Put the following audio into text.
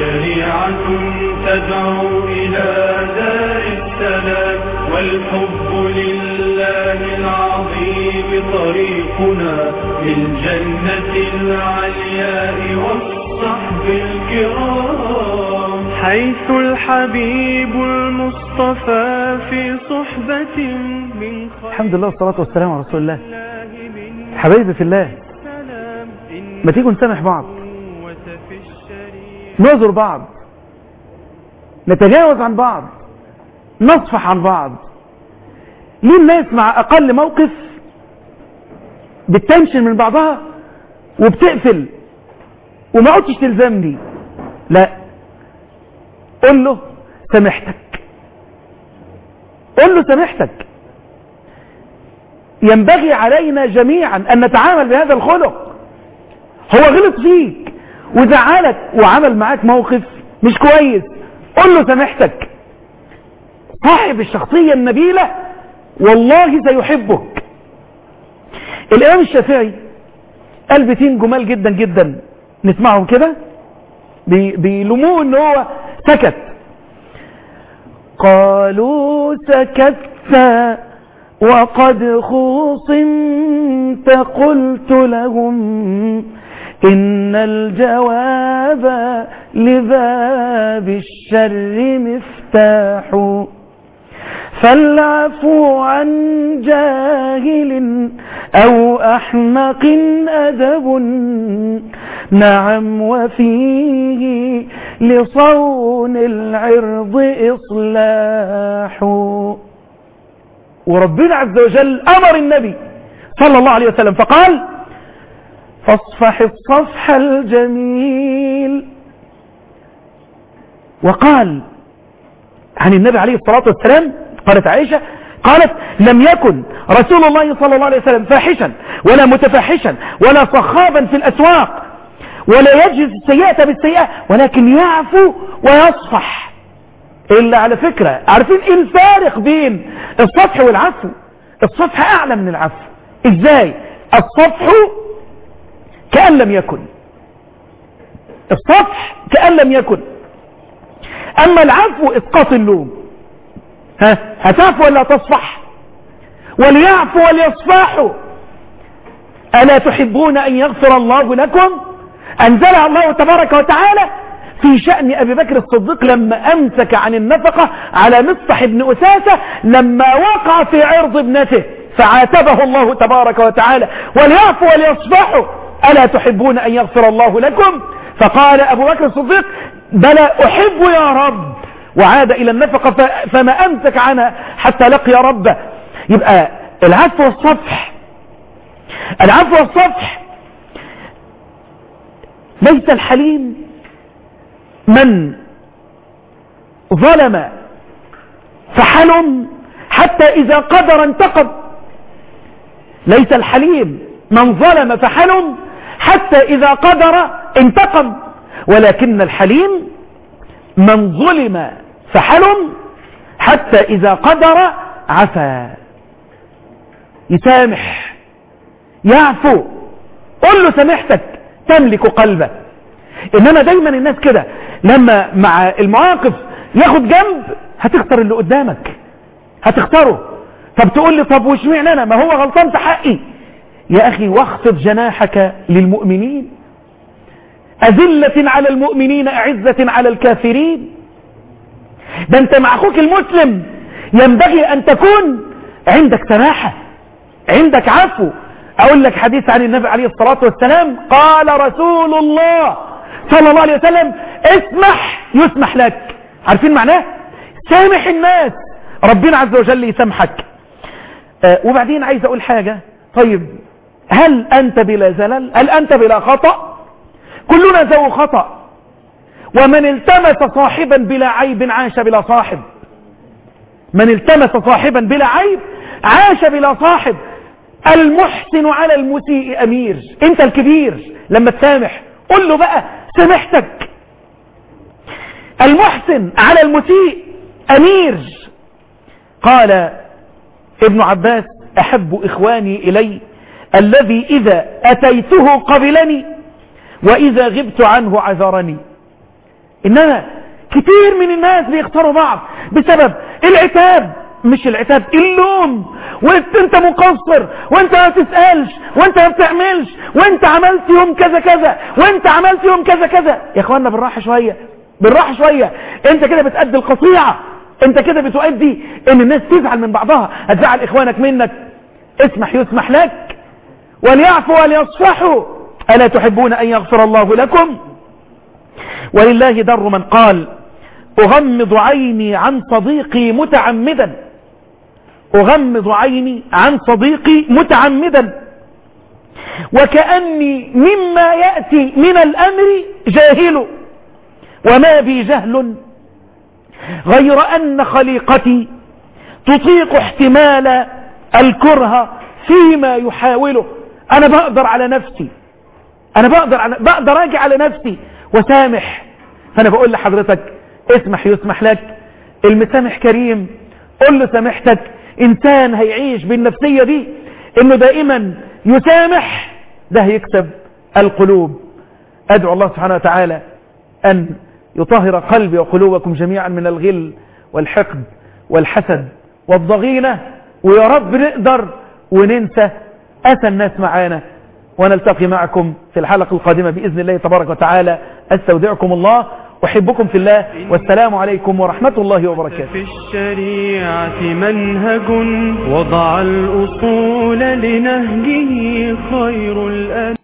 شريعة تدعو إلى دار السلام والحب لله العظيم طريقنا للجنة العلياء والصحب الكرام حيث الحبيب المصطفى في صحبة من الحمد لله والصلاة والسلام على رسول الله حبايبي في الله ما تيجوا نسامح بعض نعذر بعض نتجاوز عن بعض نصفح عن بعض ليه الناس مع أقل موقف بتنشن من بعضها وبتقفل وما عدتش تلزمني لا قل له سامحتك قل له سامحتك ينبغي علينا جميعا أن نتعامل بهذا الخلق هو غلط فيك وزعلك وعمل معاك موقف مش كويس قل له سامحتك صاحب الشخصية النبيلة والله سيحبك الإمام الشافعي قال بيتين جمال جدا جدا نسمعهم كده بي بيلوموه ان هو سكت قالوا سكت وقد خوصمت قلت لهم إن الجواب لباب الشر مفتاح فالعفو عن جاهل أو أحمق أدب نعم وفيه لصون العرض إصلاح وربنا عز وجل أمر النبي صلى الله عليه وسلم فقال فاصفح الصفح الجميل وقال عن النبي عليه الصلاة والسلام قالت عائشة قالت لم يكن رسول الله صلى الله عليه وسلم فاحشا ولا متفحشا ولا صخابا في الأسواق ولا يجز السيئة بالسيئة ولكن يعفو ويصفح إلا على فكرة عارفين إيه الفارق بين الصفح والعفو الصفح أعلى من العفو إزاي الصفح كأن لم يكن الصفح كأن لم يكن أما العفو إسقاط اللوم ها هتعفو ولا تصفح وليعفو وليصفحوا ألا تحبون أن يغفر الله لكم أنزلها الله تبارك وتعالى في شأن أبي بكر الصديق لما أمسك عن النفقة على مصطح بن أساسة لما وقع في عرض ابنته فعاتبه الله تبارك وتعالى وليعفو وليصفحوا ألا تحبون أن يغفر الله لكم فقال أبو بكر الصديق بلى أحب يا رب وعاد إلى النفقة فما أمسك عنها حتى لقي ربه يبقى العفو والصفح العفو والصفح ليس الحليم من ظلم فحلم حتى إذا قدر انتقم ليس الحليم من ظلم فحلم حتى إذا قدر انتقم ولكن الحليم من ظلم فحلم حتى إذا قدر عفا يسامح يعفو قل له سامحتك تملك قلبه إنما دايما الناس كده لما مع المواقف ياخد جنب هتختار اللي قدامك هتختاره طب تقول لي طب وش معنى انا ما هو غلطان في حقي يا أخي واخفض جناحك للمؤمنين أذلة على المؤمنين أعزة على الكافرين ده أنت مع أخوك المسلم ينبغي أن تكون عندك سماحة عندك عفو أقول لك حديث عن النبي عليه الصلاة والسلام قال رسول الله صلى الله عليه وسلم اسمح يسمح لك عارفين معناه سامح الناس ربنا عز وجل يسامحك آه وبعدين عايز أقول حاجة طيب هل أنت بلا زلل هل أنت بلا خطأ كلنا ذو خطأ ومن التمس صاحبا بلا عيب عاش بلا صاحب من التمس صاحبا بلا عيب عاش بلا صاحب المحسن على المسيء أمير انت الكبير لما تسامح قل له بقى سامحتك المحسن على المسيء أمير قال ابن عباس أحب إخواني إلي الذي إذا أتيته قبلني وإذا غبت عنه عذرني انما كتير من الناس بيختاروا بعض بسبب العتاب مش العتاب اللوم وانت انت مقصر وانت ما تسألش وانت ما بتعملش وانت عملت يوم كذا كذا وانت عملت يوم كذا كذا يا اخوانا بالراحة شوية بالراحة شوية انت كده بتأدي القطيعة انت كده بتؤدي ان الناس تزعل من بعضها هتزعل اخوانك منك اسمح يسمح لك وليعفوا وليصفحوا ألا تحبون أن يغفر الله لكم ولله در من قال أغمض عيني عن صديقي متعمدا أغمض عيني عن صديقي متعمدا وكأني مما يأتي من الأمر جاهل وما بي جهل غير أن خليقتي تطيق احتمال الكره فيما يحاوله أنا بقدر على نفسي أنا بقدر, على بقدر أجي على نفسي وسامح فأنا بقول لحضرتك اسمح يسمح لك المسامح كريم قل له سامحتك إنسان هيعيش بالنفسية دي إنه دائما يسامح ده هيكسب القلوب أدعو الله سبحانه وتعالى أن يطهر قلبي وقلوبكم جميعا من الغل والحقد والحسد والضغينة ويا رب نقدر وننسى أتى الناس معانا ونلتقي معكم في الحلقة القادمة بإذن الله تبارك وتعالى أستودعكم الله أحبكم في الله والسلام عليكم ورحمة الله وبركاته في الشريعة منهج وضع الأصول لنهجه خير الأن